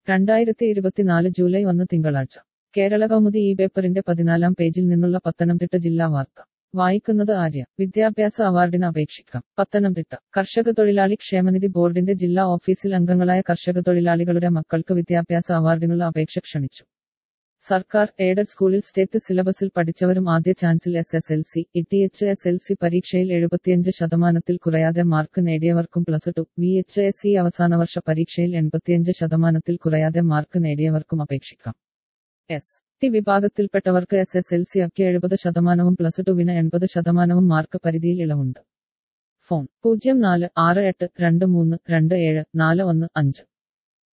രണ്ടായിരത്തി ഇരുപത്തിനാല് ജൂലൈ ഒന്ന് തിങ്കളാഴ്ച കേരള കൗമുദി ഈ പേപ്പറിന്റെ പതിനാലാം പേജിൽ നിന്നുള്ള പത്തനംതിട്ട ജില്ലാ വാർത്ത വായിക്കുന്നത് ആര്യ വിദ്യാഭ്യാസ അവാർഡിന് അപേക്ഷിക്കാം പത്തനംതിട്ട കർഷക തൊഴിലാളി ക്ഷേമനിധി ബോർഡിന്റെ ജില്ലാ ഓഫീസിൽ അംഗങ്ങളായ കർഷക തൊഴിലാളികളുടെ മക്കൾക്ക് വിദ്യാഭ്യാസ അവാർഡിനുള്ള അപേക്ഷ ക്ഷണിച്ചു സർക്കാർ എയ്ഡഡ് സ്കൂളിൽ സ്റ്റേറ്റ് സിലബസിൽ പഠിച്ചവരും ആദ്യ ചാൻസിൽ S S L C E H S L C പരീക്ഷയിൽ എഴുപത്തിയഞ്ച് ശതമാനത്തിൽ കുറയാതെ മാർക്ക് നേടിയവർക്കും plus two V H S C അവസാന വർഷ പരീക്ഷയിൽ എൺപത്തിയഞ്ച് ശതമാനത്തിൽ കുറയാതെ മാർക്ക് നേടിയവർക്കും അപേക്ഷിക്കാം എസ് ടി വിഭാഗത്തിൽപ്പെട്ടവർക്ക് എസ് എസ് എൽ സി ഒക്കെ എഴുപത് ശതമാനവും പ്ലസ് ടുവിന് എൺപത് ശതമാനവും മാർക്ക് പരിധിയിൽ ഇളവുണ്ട് ഫോൺ പൂജ്യം നാല് ആറ് എട്ട് രണ്ട് മൂന്ന് രണ്ട് ഏഴ് നാല് ഒന്ന് അഞ്ച്